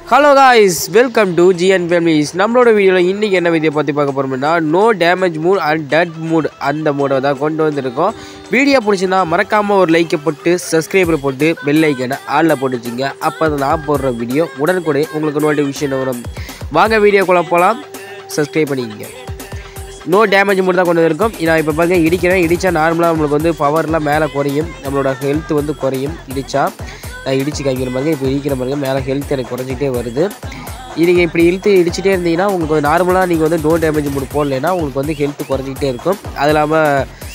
hello guys welcome to GN families நம்மளோட வீடியோவில் இன்றைக்கி என்ன வீடியோ பற்றி பார்க்க போகிறோம்னா no damage mod and that mod அந்த மூடை தான் கொண்டு வந்திருக்கோம் வீடியோ பிடிச்சிருந்தா மறக்காமல் ஒரு லைக்கை போட்டு சப்ஸ்கிரைபர் போட்டு பெல் ஐக்கனை ஆளில் போட்டு வச்சுங்க அப்போ தான் நான் போடுற வீடியோ உடனுக்குடனே உங்களுக்கு நோட்டிஃபிகேஷன் வரும் வாங்க வீடியோக்குள்ளே போகலாம் சப்ஸ்கிரைப் பண்ணிக்கங்க நோ டேமேஜ் மட்டும் தான் கொண்டு வந்திருக்கோம் நான் இப்போ பாருங்க இடிக்கிறேன் இடித்தா நார்மலாக நம்மளுக்கு வந்து பவர்லாம் மேலே குறையும் நம்மளோட ஹெல்த் வந்து குறையும் இடித்தா நான் இடிச்சு காமிக்கிற பாருங்க இப்போ இடிக்கிற பாருங்க மேலே ஹெல்த் எனக்கு குறைஞ்சிட்டே வருது நீங்கள் இப்படி இழுத்து இடிச்சிட்டே இருந்தீங்கன்னா உங்களுக்கு நார்மலாக நீங்கள் வந்து நோ டேமேஜ் மூடு போடலைன்னா உங்களுக்கு வந்து ஹெல்த் குறைஞ்சிக்கிட்டே இருக்கும் அது இல்லாமல்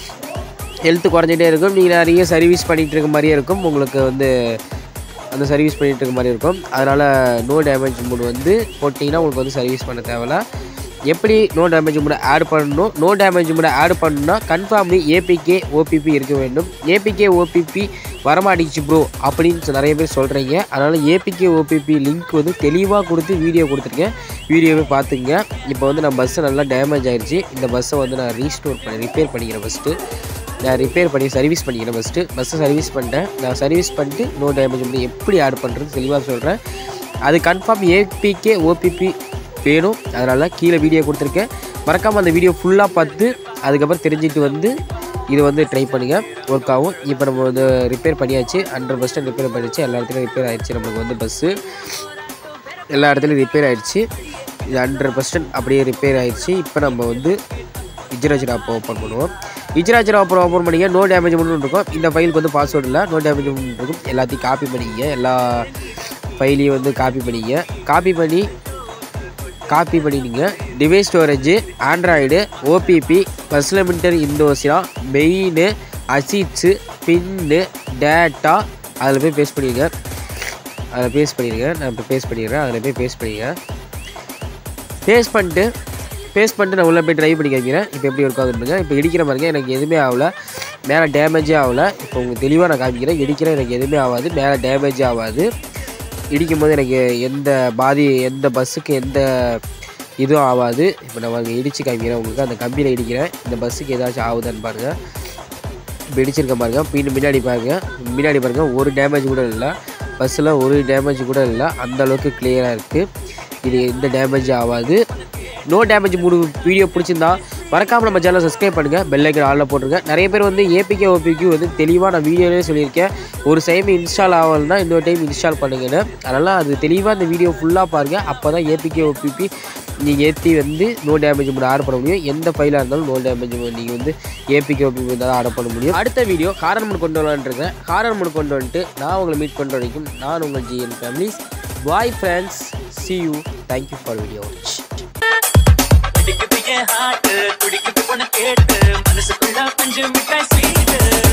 ஹெல்த் குறைஞ்சிட்டே இருக்கும் நீங்கள் நிறைய சர்வீஸ் பண்ணிகிட்டு இருக்க மாதிரியே இருக்கும் உங்களுக்கு வந்து அந்த சர்வீஸ் பண்ணிகிட்டு இருக்க மாதிரி இருக்கும் அதனால் நோ டேமேஜ் மூடு வந்து போட்டிங்கன்னா உங்களுக்கு வந்து சர்வீஸ் பண்ண தேவையில்ல எப்படி நோ டேமேஜ் மூட ஆட் பண்ணணும் நோ டேமேஜ் மூட ஆட் பண்ணணும்னா கன்ஃபார்ம்லி ஏபிகே ஓபிபி இருக்க வேண்டும் ஏபிகே ஓபிபி வரமாட்டிச்சு ப்ரோ அப்படின்னு நிறைய பேர் சொல்கிறீங்க அதனால் ஏபிகே ஓபிபி லிங்க் வந்து தெளிவாக கொடுத்து வீடியோ கொடுத்துருக்கேன் வீடியோவே பார்த்துங்க இப்போ வந்து நான் பஸ்ஸு நல்லா டேமேஜ் ஆயிடுச்சு இந்த பஸ்ஸை வந்து நான் ரீஸ்டோர் பண்ணி ரிப்பேர் பண்ணிக்கிறேன் ஃபஸ்ட்டு நான் ரிப்பேர் பண்ணி சர்வீஸ் பண்ணிக்கிறேன் ஃபஸ்ட்டு பஸ்ஸை சர்வீஸ் பண்ணிட்டேன் நான் சர்வீஸ் பண்ணிட்டு நோ டேமேஜ் பண்ணி எப்படி ஆட் பண்ணுறது தெளிவாக சொல்கிறேன் அது கன்ஃபார்ம் ஏபிகே ஓபிபி வேணும் அதனால் கீழே வீடியோ கொடுத்துருக்கேன் மறக்காமல் அந்த வீடியோ ஃபுல்லாக பார்த்து அதுக்கப்புறம் தெரிஞ்சுட்டு வந்து இது வந்து ட்ரை பண்ணுங்கள் ஒர்க் ஆகும் இப்போ நம்ம வந்து ரிப்பேர் பண்ணியாச்சு ஹண்ட்ரட் பர்சன்ட் ரிப்பேர் பண்ணியாச்சு எல்லா இடத்துலையும் ரிப்பேர் ஆயிடுச்சு நம்மளுக்கு வந்து பஸ்ஸு எல்லா இடத்துலையும் ரிப்பேர் ஆயிடுச்சு இது ஹண்ட்ரட் பர்சன்ட் அப்படியே ரிப்பேர் ஆயிடுச்சு இப்போ நம்ம வந்து விஜயராஜர் ஆப் ஓப்பன் பண்ணுவோம் விஜயராஜர் ஆப் ஓப்பன் பண்ணிங்க நோ டேமேஜ் மட்டும் இருக்கும் இந்த ஃபைலுக்கு வந்து பாஸ்வேர்டு இல்லை நோ டேமேஜ் இருக்கும் எல்லாத்தையும் காப்பி பண்ணிக்கங்க எல்லா ஃபைலையும் வந்து காப்பி பண்ணிங்க காப்பி பண்ணி காப்பி பண்ணிடுங்க டிவைஸ் ஸ்டோரேஜு ஆண்ட்ராய்டு ஓபிபி பஸ்லமின்டர் இந்தோசியா மெயின் அசிட்ஸு பின்னு டேட்டா அதில் போய் பேஸ்ட் பண்ணிடுங்க அதில் பேஸ்ட் பண்ணிடுங்க நான் இப்போ பேஸ்ட் பண்ணிடுறேன் அதில் போய் பேஸ்ட் பண்ணிடுங்க பேஸ்ட் பண்ணிட்டு பேஸ்ட் பண்ணிட்டு நான் உள்ளே போய் ட்ரை பண்ணி காமிக்கிறேன் இப்போ எப்படி ஒர்க் ஆகுதுங்க இப்போ இடிக்கிற பாருங்க எனக்கு எதுவுமே ஆகல மேலே டேமேஜே ஆகல இப்போ உங்களுக்கு தெளிவாக நான் காமிக்கிறேன் இடிக்கிறேன் எனக்கு எதுவுமே ஆகாது மேலே டேமேஜே ஆகாது இடிக்கும் போது எனக்கு எந்த பாதி எந்த பஸ்ஸுக்கு எந்த இதுவும் ஆகாது இப்போ நான் அங்கே இடித்து காமிக்கிறேன் உங்களுக்கு அந்த கம்பியில் இடிக்கிறேன் இந்த பஸ்ஸுக்கு ஏதாச்சும் ஆகுதான்னு பாருங்கள் இப்போ இடிச்சிருக்க பாருங்கள் பின் முன்னாடி பாருங்கள் முன்னாடி பாருங்கள் ஒரு டேமேஜ் கூட இல்லை பஸ்ஸில் ஒரு டேமேஜ் கூட இல்லை அந்த அளவுக்கு கிளியராக இருக்குது இது எந்த டேமேஜ் ஆகாது நோ டேமேஜ் மூணு வீடியோ பிடிச்சிருந்தா மறக்காமல் நம்ம சேனலை சப்ஸ்கிரைப் பண்ணுங்கள் பெல்லைக்கன் ஆளில் போட்டுருங்க நிறைய பேர் வந்து ஏபிகே ஓபிக்கு வந்து தெளிவாக நான் வீடியோலேயே சொல்லியிருக்கேன் ஒரு டைம் இன்ஸ்டால் ஆகலைன்னா இன்னொரு டைம் இன்ஸ்டால் பண்ணுங்கன்னு அதனால் அது தெளிவாக அந்த வீடியோ ஃபுல்லாக பாருங்கள் அப்போ தான் ஏபிகே ஓபிபி நீங்கள் ஏற்றி வந்து நோ டேமேஜ் மூணு ஆட் பண்ண முடியும் எந்த ஃபைலாக இருந்தாலும் நோ டேமேஜ் நீங்கள் வந்து ஏபிகே ஓபிபி தான் ஆட் பண்ண முடியும் அடுத்த வீடியோ ஹாரன் மூணு கொண்டு வரலான்ருக்கேன் ஹாரன் மூணு கொண்டு வந்துட்டு நான் உங்களை மீட் பண்ணுற வரைக்கும் நான் உங்கள் GN families bye friends see you thank you for video watch துடிக்குது என் ஹார்ட் துடிக்குது உன கேட்டு மனசுக்குள்ள பஞ்சு மிட்டாய் ஸ்வீட்